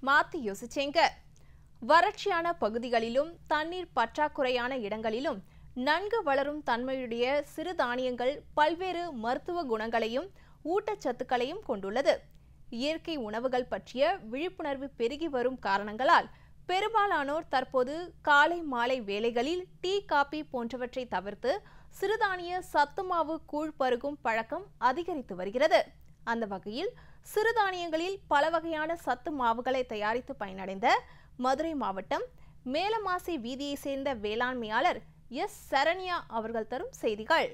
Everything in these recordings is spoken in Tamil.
மாத்தி யோசிச்சேங்க வறட்சியான பகுதிகளிலும் தண்ணீர் பற்றாக்குறையான இடங்களிலும் நன்கு வளரும் தன்மையுடைய சிறுதானியங்கள் பல்வேறு மருத்துவ குணங்களையும் ஊட்டச்சத்துக்களையும் கொண்டுள்ளது இயற்கை உணவுகள் பற்றிய விழிப்புணர்வு பெருகி வரும் காரணங்களால் பெரும்பாலானோர் தற்போது காலை மாலை வேளைகளில் டீ காபி போன்றவற்றை தவிர்த்து சிறுதானிய சத்துமாவு கூழ் பருகும் பழக்கம் அதிகரித்து வருகிறது அந்த வகையில் சிறுதானியங்களில் பல வகையான சத்து மாவுகளை தயாரித்து பயனடைந்த மதுரை மாவட்டம் மேலமாசி வீதியை சேர்ந்த வேளாண்மையாளர் எஸ் சரண்யா அவர்கள் தரும் செய்திகள்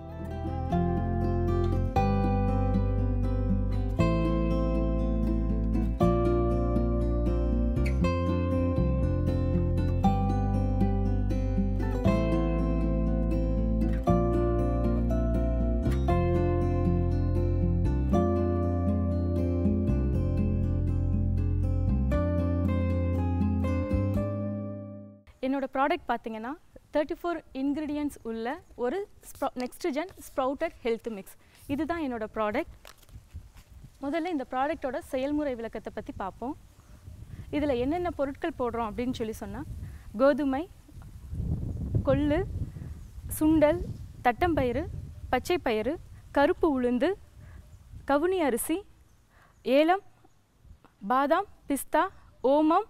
என்னோட ப்ராடக்ட் பார்த்தீங்கன்னா தேர்ட்டி ஃபோர் இன்க்ரீடியன்ட்ஸ் உள்ள ஒரு next gen sprouted health mix இதுதான் என்னோட ப்ராடக்ட் முதல்ல இந்த ப்ராடக்ட்டோட செயல்முறை விளக்கத்தை பற்றி பார்ப்போம் இதில் என்னென்ன பொருட்கள் போடுறோம் அப்படின்னு சொல்லி சொன்னால் கோதுமை கொள்ளு சுண்டல் தட்டம்பயிறு பச்சைப்பயிறு கருப்பு உளுந்து கவுனி அரிசி ஏலம் பாதாம் பிஸ்தா ஓமம்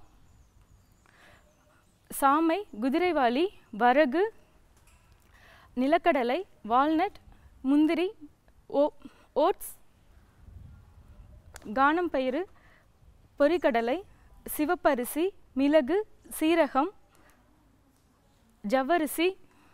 சாமை குதிரைவாலி வரகு நிலக்கடலை வால்நட் முந்திரி ஓ ஓட்ஸ் கானம் பயிறு பொரிக்கடலை சிவப்பரிசி மிளகு சீரகம் ஜவ்வரிசி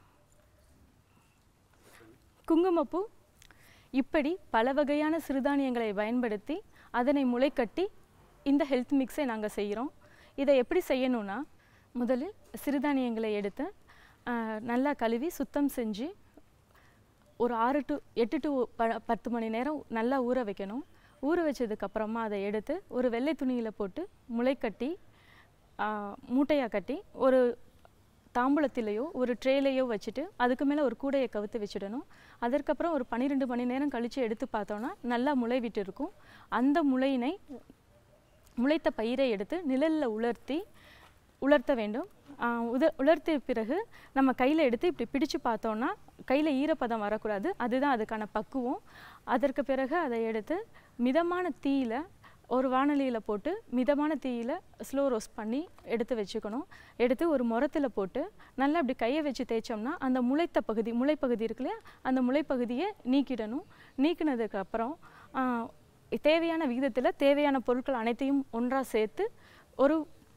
குங்குமப்பூ இப்படி பல வகையான சிறுதானியங்களை பயன்படுத்தி அதனை முளைக்கட்டி இந்த ஹெல்த் மிக்ஸை நாங்கள் செய்கிறோம் இதை எப்படி செய்யணும்னா முதலில் சிறுதானியங்களை எடுத்து ஆஹ், நல்லா கழுவி சுத்தம் செஞ்சு ஒரு ஆறு டு எட்டு டு ப பத்து மணி நேரம் நல்லா ஊற வைக்கணும் ஊற வச்சதுக்கப்புறமா அதை எடுத்து ஒரு வெள்ளை துணியில் போட்டு முளைக்கட்டி மூட்டையாக கட்டி ஒரு தாம்பூலத்திலேயோ ஒரு ட்ரேலையோ வச்சுட்டு அதுக்கு மேலே ஒரு கூடையை கவுத்து வச்சிடணும் அதற்கப்புறம் ஒரு பன்னிரெண்டு மணி நேரம் கழித்து எடுத்து பார்த்தோன்னா நல்லா முளை விட்டு இருக்கும் அந்த முளையினை முளைத்த பயிரை எடுத்து நிழலில் உலர்த்தி உலர்த்த வேண்டும் ஆஹ் உத உலர்த்திய பிறகு நம்ம கையில் எடுத்து இப்படி பிடிச்சு பார்த்தோன்னா கையில் ஈரப்பதம் வரக்கூடாது அதுதான் அதுக்கான பக்குவம் அதற்கு பிறகு அதை எடுத்து மிதமான தீயில ஒரு வாணலியில் போட்டு மிதமான தீயில ஸ்லோ ரோஸ்ட் பண்ணி எடுத்து வச்சுக்கணும் எடுத்து ஒரு முரத்தில் போட்டு நல்லா அப்படி கையை வச்சு தேய்ச்சோம்னா அந்த முளைத்த பகுதி முளைப்பகுதி இருக்கு இல்லையா அந்த முளைப்பகுதியை நீக்கிடணும் நீக்கினதுக்கு அப்புறம் ஆஹ் தேவையான விகிதத்தில் தேவையான பொருட்கள் அனைத்தையும் ஒன்றாக சேர்த்து ஒரு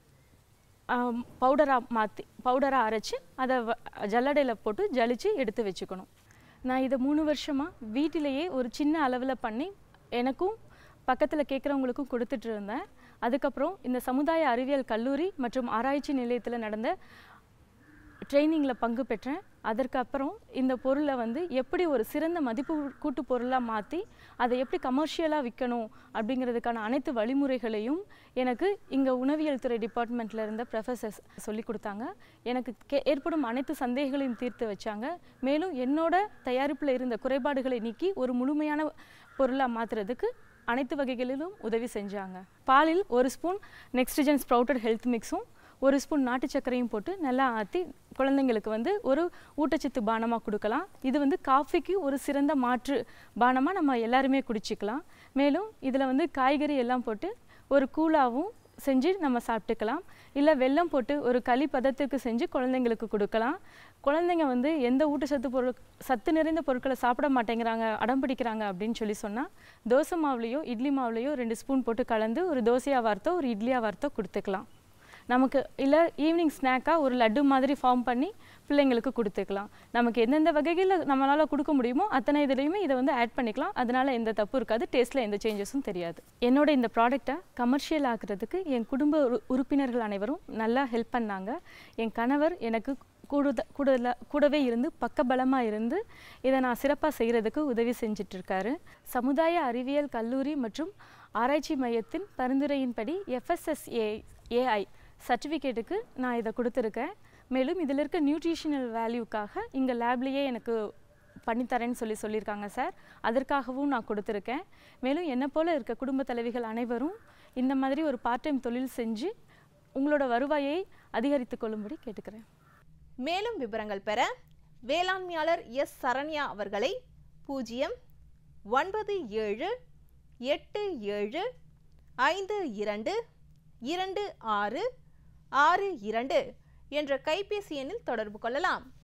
பவுடராக மாற்றி பவுடராக அரைச்சி அதை ஜல்லடையில் போட்டு ஜலிச்சு எடுத்து வச்சுக்கணும் நான் இதை மூணு வருஷமாக வீட்டிலேயே ஒரு சின்ன அளவில் பண்ணி எனக்கும் பக்கத்தில் கேட்குறவங்களுக்கும் கொடுத்துட்டு இருந்தேன் அதுக்கப்புறம் இந்த சமுதாய அறிவியல் கல்லூரி மற்றும் ஆராய்ச்சி நிலையத்தில் நடந்த ட்ரைனிங்கில் பங்கு பெற்றேன் அதற்கப்புறம் இந்த பொருளை வந்து எப்படி ஒரு சிறந்த மதிப்பு கூட்டு பொருளாக மாற்றி அதை எப்படி கமர்ஷியலாக விற்கணும் அப்படிங்கிறதுக்கான அனைத்து வழிமுறைகளையும் எனக்கு இங்கே உணவியல் துறை டிபார்ட்மெண்ட்டில் இருந்த ப்ரொஃபஸர்ஸ் சொல்லி கொடுத்தாங்க எனக்கு கே ஏற்படும் அனைத்து சந்தேகங்களையும் தீர்த்து வச்சாங்க மேலும் என்னோட தயாரிப்பில் இருந்த குறைபாடுகளை நீக்கி ஒரு முழுமையான பொருளாக மாற்றுறதுக்கு அனைத்து வகைகளிலும் உதவி செஞ்சாங்க பாலில் ஒரு ஸ்பூன் நெக்ஸ்ட்ஜென் ஸ்ப்ரவுட்டட் ஹெல்த் மிக்ஸும் ஒரு ஸ்பூன் நாட்டு சர்க்கரையும் போட்டு நல்லா ஆற்றி குழந்தைங்களுக்கு வந்து ஒரு ஊட்டச்சத்து பானமாக கொடுக்கலாம் இது வந்து காஃபிக்கு ஒரு சிறந்த மாற்று பானமாக நம்ம எல்லாருமே குடிச்சிக்கலாம் மேலும் இதில் வந்து காய்கறி எல்லாம் போட்டு ஒரு கூழாவும் செஞ்சு நம்ம சாப்பிட்டுக்கலாம் இல்லை வெல்லம் போட்டு ஒரு களி பதத்துக்கு செஞ்சு குழந்தைங்களுக்கு கொடுக்கலாம் குழந்தைங்க வந்து எந்த ஊட்டச்சத்து பொருள் சத்து நிறைந்த பொருட்களை சாப்பிட மாட்டேங்கிறாங்க அடம் பிடிக்கிறாங்க அப்படின்னு சொல்லி சொன்னால் தோசை மாவுலேயோ இட்லி மாவுலேயோ ரெண்டு ஸ்பூன் போட்டு கலந்து ஒரு தோசையாக வார்த்தோ ஒரு இட்லியாக வார்த்தோ கொடுத்துக்கலாம் நமக்கு இல்லை ஈவினிங் ஸ்நாக்காக ஒரு லட்டு மாதிரி ஃபார்ம் பண்ணி பிள்ளைங்களுக்கு கொடுத்துக்கலாம் நமக்கு எந்தெந்த வகைகளில் நம்மளால் கொடுக்க முடியுமோ அத்தனை இதுலேயுமே இதை வந்து ஆட் பண்ணிக்கலாம் அதனால் எந்த தப்பு இருக்காது டேஸ்ட்டில் எந்த சேஞ்சஸும் தெரியாது என்னோட இந்த ப்ராடக்டை கமர்ஷியல் ஆக்குறதுக்கு என் குடும்ப உறு- உறுப்பினர்கள் அனைவரும் நல்லா ஹெல்ப் பண்ணாங்க என் கணவர் எனக்கு கூடுத கூடுதல கூடவே இருந்து பக்கபலமாக இருந்து இதை நான் சிறப்பாக செய்கிறதுக்கு உதவி செஞ்சுட்டு இருக்காரு சமுதாய அறிவியல் கல்லூரி மற்றும் ஆராய்ச்சி மையத்தின் பரிந்துரையின்படி எஃப்எஸ்எஸ்ஏ ஏஐ சர்டிஃபிகேட்டுக்கு நான் இதை கொடுத்துருக்கேன் மேலும் இதில் இருக்க நியூட்ரிஷனல் வேல்யூக்காக இங்கே லேப்லேயே எனக்கு பண்ணித்தரேன்னு சொல்லி சொல்லியிருக்காங்க சார் அதற்காகவும் நான் கொடுத்துருக்கேன் மேலும் என்னை போல இருக்க குடும்ப தலைவிகள் அனைவரும் இந்த மாதிரி ஒரு பார்ட் டைம் தொழில் செஞ்சு உங்களோட வருவாயை அதிகரித்து கொள்ளும்படி கேட்டுக்கிறேன் மேலும் விவரங்கள் பெற வேளாண்மையாளர் எஸ் சரண்யா அவர்களை பூஜ்ஜியம் ஒன்பது ஏழு எட்டு ஏழு ஐந்து இரண்டு இரண்டு ஆறு ஆறு இரண்டு என்ற கைபேசி எண்ணில் தொடர்பு கொள்ளலாம்